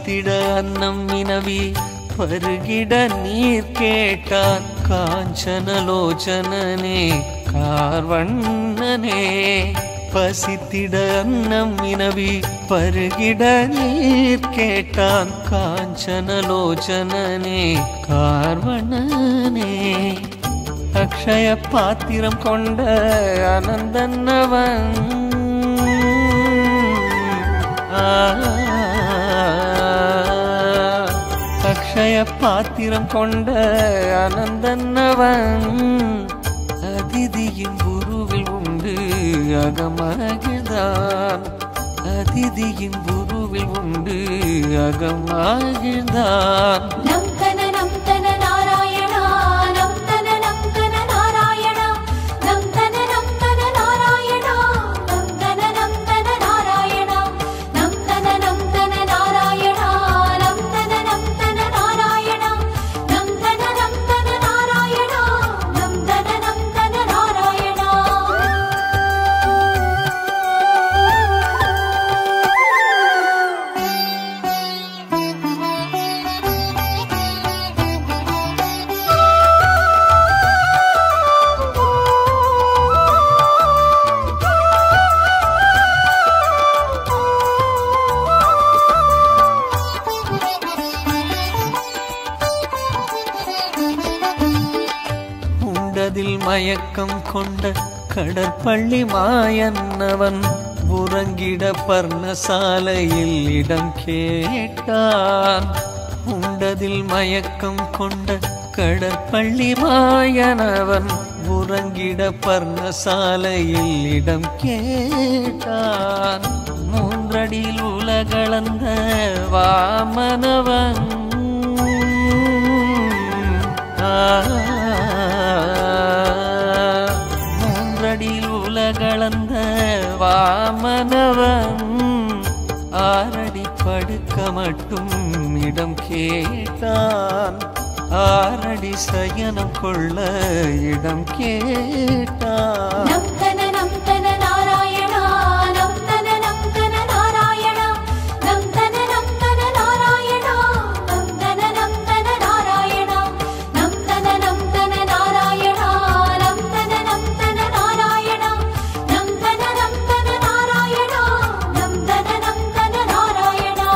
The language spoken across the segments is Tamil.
பசித்திட அன்னம் வினவி பருகிட நீர் கேட்டான் காஞ்சனலோச்சனனே கார்வண்ணனே பசித்திட அன்னம் வினவி பருகிட நீர் கேட்டான் காஞ்சனலோச்சனனே கார்வண்ணனே அக்ஷய பாத்திரம் கொண்ட அனந்தன்னவன் ஆ, அக்ஷய பாத்திரம் கொண்ட அனந்தன்னவன் அதிதியின் குருவில் உண்டு அகமகிழ்ந்தான் அதிதியின் குருவில் உண்டு அகமகிழ்ந்தான் நம் தன நம் தன நாராயணா நம் தன நம் தன நாராயணா நம் தன நம் தன நாராயணா நம் தன நம் தன நாராயணா நம் தன நம் தன நாராயணா நம் தன நம் தன நாராயணா நம் தன நம் தன நாராயணா நம் தன நம் தன நாராயணா உண்டதில் மயக்கம் கொண்ட கடற்பள்ளி மாயன்னவன் உறங்கிட பர்ணசாலையில் இடம் கேட்டான் உண்டதில் மயக்கம் கொண்ட கடற்பள்ளி மாயனவன் உறங்கிட பர்ணசாலையில் இடம் கேட்டான் மூன்றடியில் உலகளந்த வாமனவன் மூன்றடியில் உலகளந்த வாமனவன் ஆறடி படுக்க மட்டும் இடம் கேட்டான் ஆறடி சயனம் கொள்ள இடம் கேட்டான் நம் தன நம் தன நாராயணா நம் தன நம் தன நாராயணா நம் தன நம் தன நாராயணா நம் தன நம் தன நாராயணா நம் தன நம் தன நாராயணா நம் தன நம் தன நாராயணா நம் தன நம் தன நாராயணா நம் தன நம் தன நாராயணா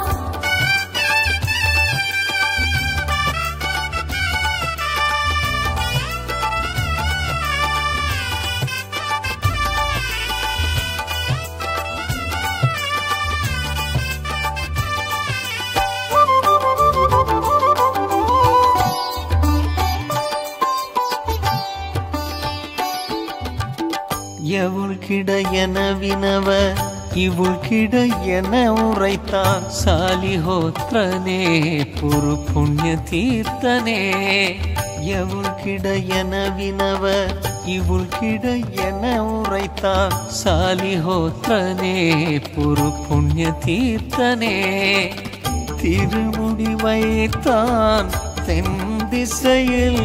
எவுள் கிட என வினவ இவுள் கிட என உரைத்தான் சாலிஹோத்ரனே புரு புண்ணிய தீர்த்தனே எவுள் கிட என வினவ இவுள் கிட என உரைத்தான் சாலிஹோத்ரனே புரு புண்ணிய தீர்த்தனே திருமுடி வைத்தான் தென் திசையில்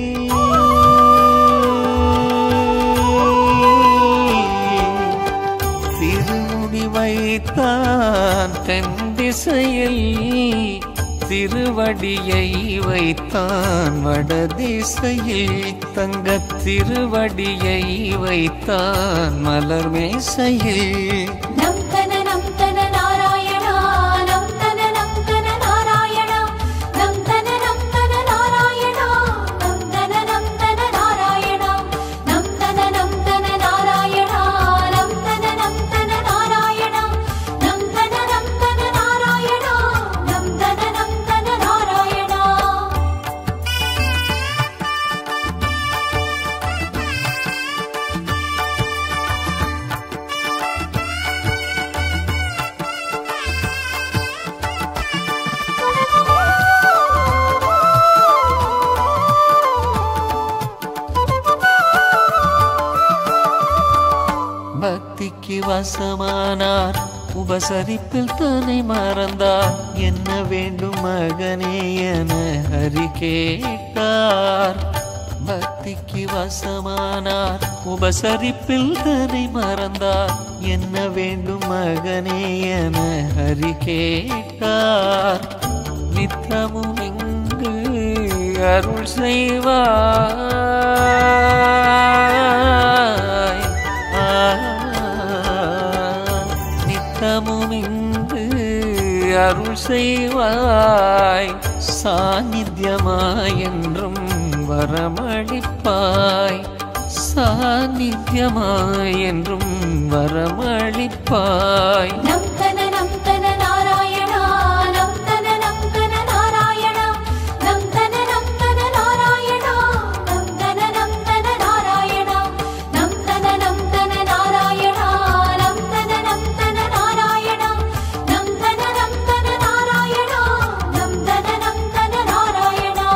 திருமுடி வைத்தான் தென் திசையில் திருவடியை வைத்தான் வடதிசையில் தங்க திருவடியை வைத்தான் மலர் மேசையில் நம் தன நம் தன நாராயணா நம் தன நம் தன நாராயணா நம் தன நம் தன நாராயணா நம் தன நம் தன நாராயணா நம் தன நம் தன நாராயணா நம் தன நம் தன நாராயணா நம் தன நம் தன நாராயணா நம் தன நம் தன நாராயணா பக்திக்கு வசமானார் உபசரிப்பில் தன்னை மறந்தார் என்ன வேண்டும் மகனே என ஹரி கேட்டார் பக்திக்கு வசமானார் உபசரிப்பில் தன்னை மறந்தார் என்ன வேண்டும் மகனே என ஹரி கேட்டார் நித்தமும் இங்கு அருள் செய்வாய் ஆ, நித்தமும் இங்கு அருள் செய்வாய் சாநித்தியமாய் என்றும் வரமளிப்பாய் சாநித்தியமாய் என்றும் வரமளிப்பாய் நம் தன நம் தன நாராயணா நம் தன நம் தன நாராயணா நம் தன நம் தன நாராயணா நம் தன நம் தன நாராயணா நம் தன நம் தன நாராயணா நம் தன நம் தன நாராயணா நம் தன நம் தன நாராயணா நம் தன நம் தன நாராயணா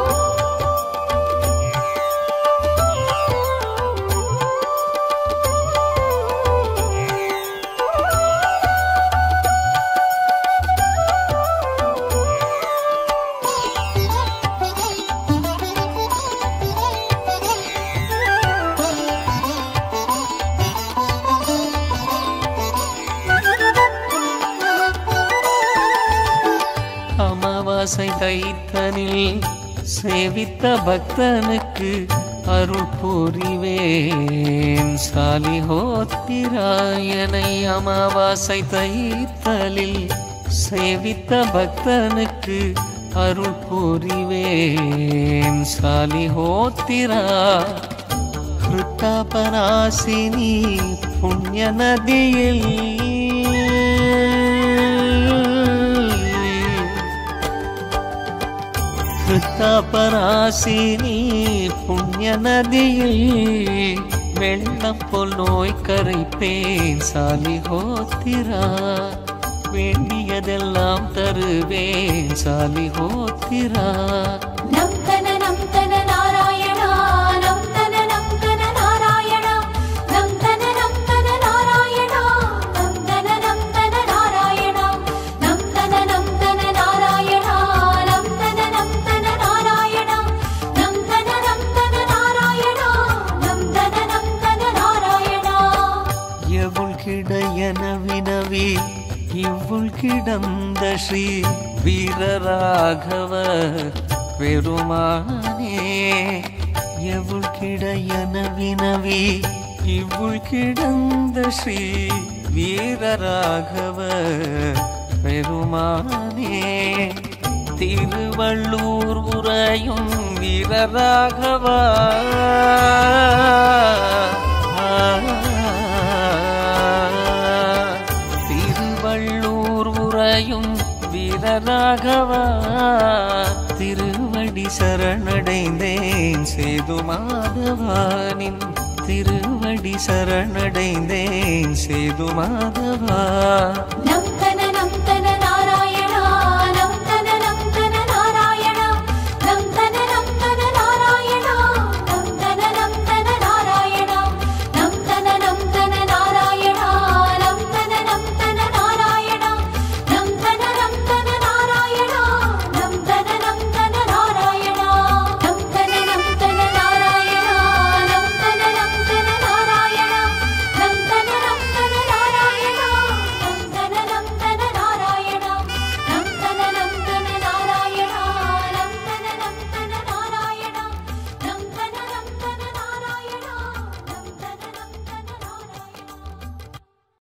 அமாவாசை தைத்தனில் சேவித்த பக்தனுக்கு அருள் புரிவேன் சாலிஹோத்திராயனை அமாவாசை தைத்தலில் சேவித்த பக்தனுக்கு அருள் புரிவேன் சாலிஹோத்திரா கிருத்தாபராசினி புண்ணிய நதியில் கிருத்தாபராசினி புண்ணிய நதியில் வெள்ளம் போல் நோய் கரைப்பேன் சாலிஹோத்திரா வேண்டியதெல்லாம் தருவேன் சாலிஹோத்திரா நம் தன நம் தன நாராயணா நம் தன நம் தன நாராயணா நம் தன நம் தன நாராயணா நம் தன நம் தன நாராயணா நம் தன நம் தன நாராயணா நம் தன நம் தன நாராயணா நம் தன நம் தன நாராயணா நம் தன நம் தன நாராயணா எவுள் கிடையன வினவி இவ்வுள் கிடந்த ஸ்ரீ வீரராகவ பெருமானே எவுள் கிடையன வினவி இவ்வுள் கிடந்த ஸ்ரீ வீரராகவ பெருமானே திருவள்ளூர் உரையும் வீரராகவா திருவள்ளூர் உரையும் வீரராகவா திருவடி சரணடைந்தேன் சேது மாதவானின் திருவடி சரணடைந்தேன் சேது மாதவா நம்